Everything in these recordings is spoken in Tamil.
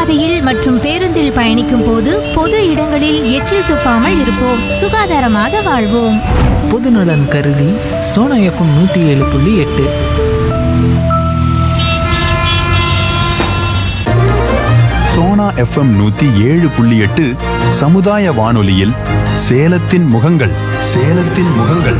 நடைபாதையில் மற்றும் பேருந்தில் பயணிக்கும் போது பொது இடங்களில் எச்சில் துப்பாமல் இருப்போம் சுகாதாரமாக வாழ்வோம் பொதுநலன் கருதி சோனா எஃப்எம் நூற்றி ஏழு புள்ளி எட்டு சோனா எஃப்எம் நூத்தி ஏழு புள்ளி எட்டு சமுதாய வானொலியில் சேலத்தின் முகங்கள் சேலத்தின் முகங்கள்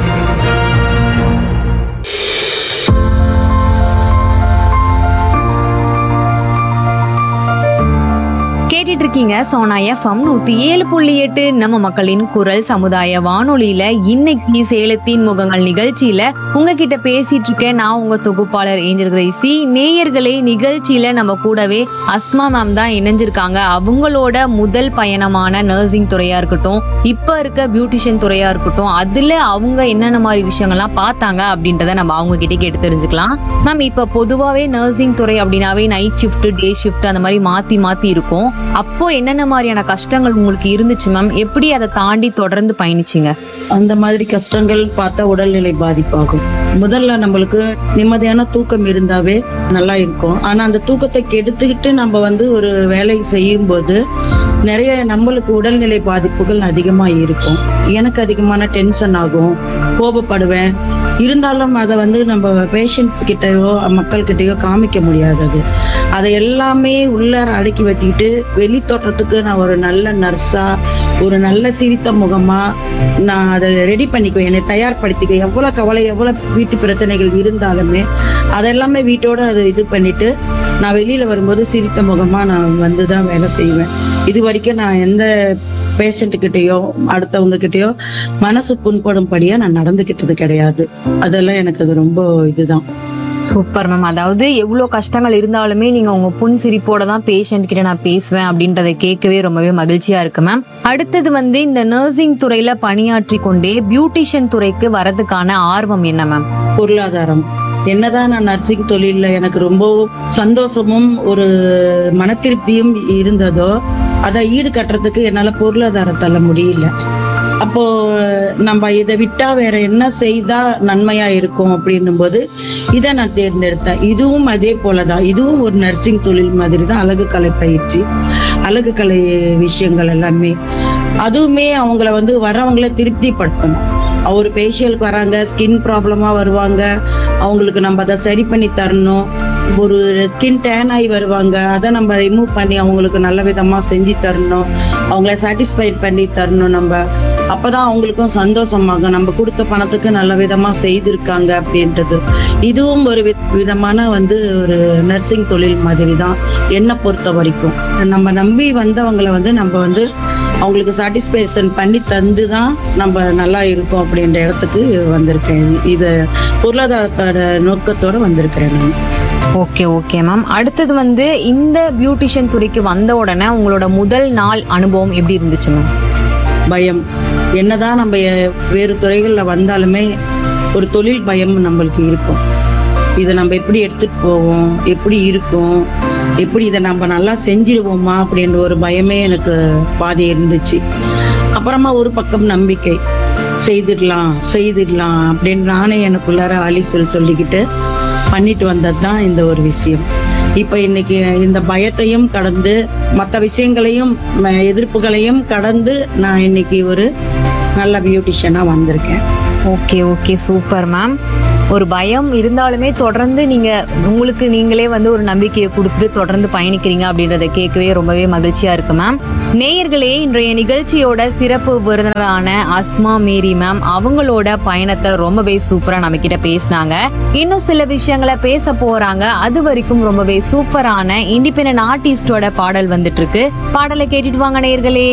கேட்டுட்டு இருக்கீங்க சோனா எஃப்எம் நூத்தி ஏழு புள்ளி எட்டு நம்ம மக்களின் குரல் சமுதாய வானொலியில இன்னைக்கு சேலத்தின் முகங்கள் நிகழ்ச்சியில உங்ககிட்ட பேசிட்டு இருக்கேன் நான் உங்க தொகுப்பாளர் ஏஞ்சல் கிரேசி நேயர்களே நிகழ்ச்சியில நம்ம கூடவே அஸ்மா மேம் தான் இணைஞ்சிருக்காங்க அவங்களோட முதல் பயணமான நர்சிங் துறையா இருக்கட்டும் இப்ப இருக்க பியூட்டிஷியன் துறையா இருக்கட்டும் அதுல அவங்க என்னென்ன மாதிரி விஷயங்கள்லாம் பார்த்தாங்க அப்படின்றத நம்ம அவங்க கிட்ட கேட்டு தெரிஞ்சுக்கலாம் மேம் இப்ப பொதுவாவே நர்சிங் துறை அப்படின்னாவே நைட் ஷிஃப்ட் டே ஷிஃப்ட் அந்த மாதிரி மாத்தி மாத்தி இருக்கும் அப்போ என்னென்ன மாதிரியான கஷ்டங்கள் உங்களுக்கு இருந்துச்சு மேம் எப்படி அதை தாண்டி தொடர்ந்து பயணிச்சீங்க அந்த மாதிரி கஷ்டங்கள் பார்த்தா உடல்நிலை பாதிப்பாகும் முதல்ல நம்மளுக்கு நிம்மதியான தூக்கம் இருந்தாவே நல்லா இருக்கும் ஆனா அந்த தூக்கத்தை கெடுத்துக்கிட்டு நம்ம வந்து ஒரு வேலை செய்யும் போது நிறைய நம்மளுக்கு உடல்நிலை பாதிப்புகள் அதிகமா இருக்கும் எனக்கு அதிகமான டென்ஷன் ஆகும் கோபப்படுவேன் இருந்தாலும் அதை வந்து நம்ம பேஷண்ட்ஸ் கிட்டயோ மக்கள் கிட்டயோ காமிக்க முடியாது அது அதை எல்லாமே உள்ளார அடக்கி வச்சுக்கிட்டு வெளி தோற்றத்துக்கு நான் ஒரு நல்ல நர்ஸா ஒரு நல்ல சிரித்த முகமா நான் அதை ரெடி பண்ணிக்குவேன் என்னை தயார்படுத்திக்க எவ்வளவு கவலை எவ்வளவு வீட்டு பிரச்சனைகள் இருந்தாலுமே அதெல்லாமே வீட்டோட அதை இது பண்ணிட்டு நான் வெளியில வரும்போது சிரித்த முகமா நான் வந்துதான் வேலை செய்வேன் இது வரைக்கும் நான் எந்த பேஷண்ட் கிட்டயோ அடுத்தவங்க கிட்டயோ மனசு புண்படும்படியா நான் நடந்துகிட்டது கிடையாது அதெல்லாம் எனக்கு அது ரொம்ப இதுதான் சூப்பர் மேம் அதாவது எவ்வளவு கஷ்டங்கள் இருந்தாலுமே நீங்க உங்க புன் சிரிப்போட தான் பேஷண்ட் கிட்ட நான் பேசுவேன் அப்படின்றத கேட்கவே ரொம்பவே மகிழ்ச்சியா இருக்கு மேம் அடுத்தது வந்து இந்த நர்சிங் துறையில பணியாற்றி கொண்டே பியூட்டிஷியன் துறைக்கு வரதுக்கான ஆர்வம் என்ன மேம் பொருளாதாரம் என்னதான் நான் நர்சிங் தொழில்ல எனக்கு ரொம்ப சந்தோஷமும் ஒரு மன திருப்தியும் இருந்ததோ அதை ஈடு கட்டுறதுக்கு என்னால பொருளாதாரத்தால முடியல அப்போ நம்ம இதை விட்டா வேற என்ன செய்தா நன்மையா இருக்கும் அப்படின்னும் போது இதை நான் தேர்ந்தெடுத்தேன் இதுவும் அதே போலதான் இதுவும் ஒரு நர்சிங் தொழில் மாதிரி தான் அழகு கலை பயிற்சி அழகு கலை விஷயங்கள் எல்லாமே அதுவுமே அவங்கள வந்து வரவங்கள திருப்திப்படுத்தணும் ஒரு ஃபேஷியலுக்கு வராங்க ஸ்கின் ப்ராப்ளமா வருவாங்க அவங்களுக்கு நம்ம அதை சரி பண்ணி தரணும் ஒரு ஸ்கின் டேன் ஆகி வருவாங்க அதை நம்ம ரிமூவ் பண்ணி அவங்களுக்கு நல்ல விதமா செஞ்சு தரணும் அவங்கள சாட்டிஸ்ஃபைட் பண்ணி தரணும் நம்ம அப்பதான் அவங்களுக்கும் சந்தோஷமாகும் நம்ம கொடுத்த பணத்துக்கு நல்ல விதமா செய்திருக்காங்க அப்படின்றது இதுவும் ஒரு வித்- விதமான வந்து ஒரு நர்சிங் தொழில் மாதிரி தான் என்னை பொறுத்த வரைக்கும் நம்ம நம்பி வந்தவங்களை வந்து நம்ம வந்து அவங்களுக்கு சாட்டிஸ்பேக்ஷன் பண்ணி தந்து தான் நம்ம நல்லா இருக்கோம் அப்படின்ற இடத்துக்கு வந்திருக்கேன் இது பொருளாதாரத்தோட நோக்கத்தோட வந்திருக்கிறேன் நான் ஓகே ஓகே மேம் அடுத்தது வந்து இந்த பியூட்டிஷியன் துறைக்கு வந்த உடனே உங்களோட முதல் நாள் அனுபவம் எப்படி இருந்துச்சு மேம் பயம் என்னதான் நம்ம எ- வேறு துறைகள்ல வந்தாலுமே ஒரு தொழில் பயம் நம்மளுக்கு இருக்கும் இதை நம்ம எப்படி எடுத்துட்டு போவோம் எப்படி இருக்கும் எப்படி இதை நம்ம நல்லா செஞ்சிடுவோமா அப்படின்ற ஒரு பயமே எனக்கு பாதி இருந்துச்சு அப்புறமா ஒரு பக்கம் நம்பிக்கை செய்திடலாம் செய்திடலாம் அப்படின்னு நானே எனக்குள்ளார அலி சொல் சொல்லிக்கிட்டு பண்ணிட்டு வந்தது தான் இந்த ஒரு விஷயம் இப்ப இன்னைக்கு இந்த பயத்தையும் கடந்து மற்ற விஷயங்களையும் ம- எதிர்ப்புகளையும் கடந்து நான் இன்னைக்கு ஒரு நல்ல பியூட்டிஷியனா வந்திருக்கேன் ஓகே ஓகே சூப்பர் மேம் ஒரு பயம் இருந்தாலுமே தொடர்ந்து நீங்க உங்களுக்கு நீங்களே வந்து ஒரு நம்பிக்கையை கொடுத்துட்டு தொடர்ந்து பயணிக்கிறீங்க அப்படின்றத கேட்கவே ரொம்பவே மகிழ்ச்சியா இருக்கு மேம் நேயர்களே இன்றைய நிகழ்ச்சியோட சிறப்பு விருந்தினரான அஸ்மா மேரி மேம் அவங்களோட பயணத்தை ரொம்பவே சூப்பரா நம்ம கிட்ட பேசினாங்க இன்னும் சில விஷயங்களை பேச போறாங்க அது வரைக்கும் ரொம்பவே சூப்பரான இண்டிபெண்டன்ட் ஆர்டிஸ்டோட பாடல் வந்துட்டு இருக்கு பாடலை கேட்டுட்டு வாங்க நேயர்களே